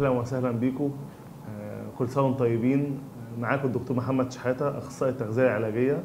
اهلا وسهلا بيكم آه، كل سنه وانتم طيبين معاكم الدكتور محمد شحاته اخصائي التغذيه العلاجيه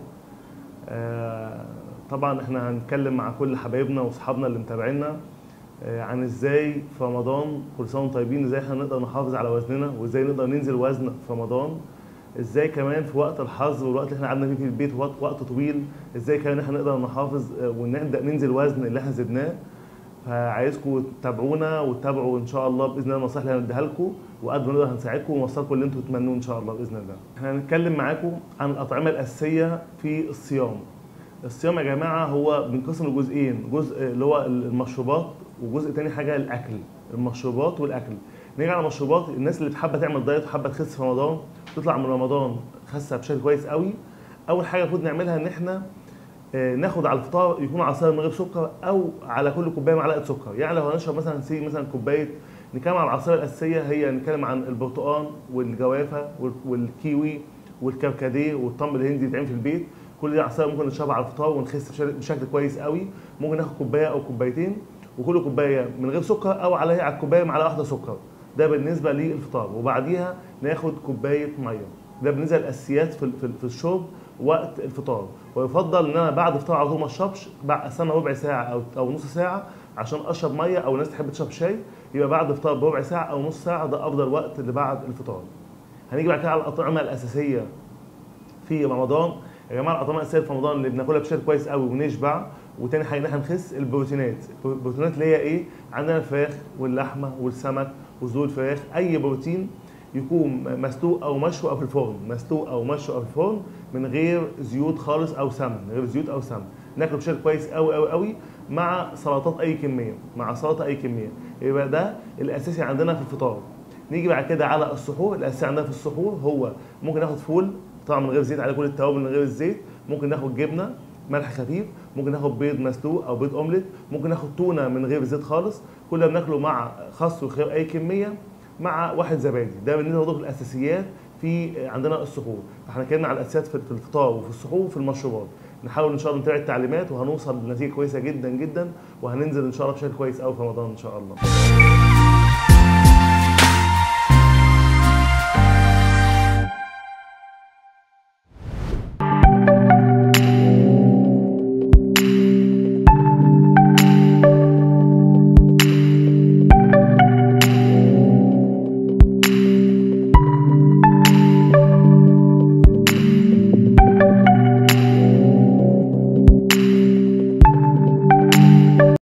آه، طبعا احنا هنتكلم مع كل حبايبنا واصحابنا اللي متابعينا آه، عن ازاي في رمضان كل سنه وانتم طيبين ازاي احنا نقدر نحافظ على وزننا وازاي نقدر ننزل وزن في رمضان ازاي كمان في وقت الحظر والوقت اللي احنا قعدنا فيه في البيت وقت وقت طويل ازاي كمان احنا نقدر نحافظ آه، ونبدا ننزل وزن اللي احنا زدناه فعايزكم تتابعونا وتتابعوا ان شاء الله باذن الله النصائح اللي هنديها لكم وقد ما نقدر هنساعدكم ونوصلكم اللي انتم تتمنوه ان شاء الله باذن الله. احنا هنتكلم معاكم عن الاطعمه الاساسيه في الصيام. الصيام يا جماعه هو بينقسم لجزئين، جزء اللي هو المشروبات وجزء تاني حاجه الاكل، المشروبات والاكل. نيجي على المشروبات الناس اللي حابه تعمل دايت وحابه تخس في رمضان تطلع من رمضان خاسه بشكل كويس قوي. اول حاجه المفروض نعملها ان احنا آه، ناخد على الفطار يكون عصير من غير سكر او على كل كوبايه معلقه سكر يعني لو هنشرب مثلا سي مثلا كوبايه نتكلم عن العصائر الاساسيه هي نتكلم عن البرتقال والجوافه وال- والكيوي والكركديه والتمر الهندي يتعمل في البيت كل دي عصائر ممكن نشربها على الفطار ونخس بشكل- بشكل كويس قوي ممكن ناخد كوبايه او كوبايتين وكل كوبايه من غير سكر او عليها على الكوبايه معلقه واحده سكر ده بالنسبه للفطار وبعديها ناخد كوبايه ميه ده بالنسبه للاساسيات في في- في الشرب وقت الفطار ويفضل ان انا بعد الفطار على طول ما اشربش بعد استنى ربع ساعه او او نص ساعه عشان اشرب ميه او الناس تحب تشرب شاي يبقى بعد الفطار بربع ساعه او نص ساعه ده افضل وقت اللي بعد الفطار هنيجي بعد كده على الاطعمه الاساسيه في رمضان يا جماعه الاطعمه الاساسيه في رمضان اللي بناكلها بشكل كويس قوي ونشبع وتاني حاجه ان احنا نخس البروتينات البروتينات اللي هي ايه عندنا الفراخ واللحمه والسمك وصدور الفراخ اي بروتين يكون مسلوق او مشوي او في الفرن مسلوق او مشوي او في الفرن من غير زيوت خالص او سمن من غير زيوت او سمن ناكله بشكل كويس قوي قوي قوي مع سلطات اي كميه مع سلطه اي كميه يبقى ده الاساسي عندنا في الفطار نيجي بعد كده على السحور الاساسي عندنا في السحور هو ممكن ناخد فول طبعا من غير زيت على كل التوابل من غير الزيت ممكن ناخد جبنه ملح خفيف ممكن ناخد بيض مسلوق او بيض اومليت ممكن ناخد تونه من غير زيت خالص كل ده بناكله مع خس وخيار اي كميه مع واحد زبادي ده بالنسبه برضه الاساسيات في عندنا السحور فاحنا اتكلمنا على الاساسيات في في الفطار وفي السحور وفي المشروبات نحاول ان شاء الله نتابع التعليمات وهنوصل لنتيجه كويسه جدا جدا وهننزل ان شاء الله بشكل كويس قوي في رمضان ان شاء الله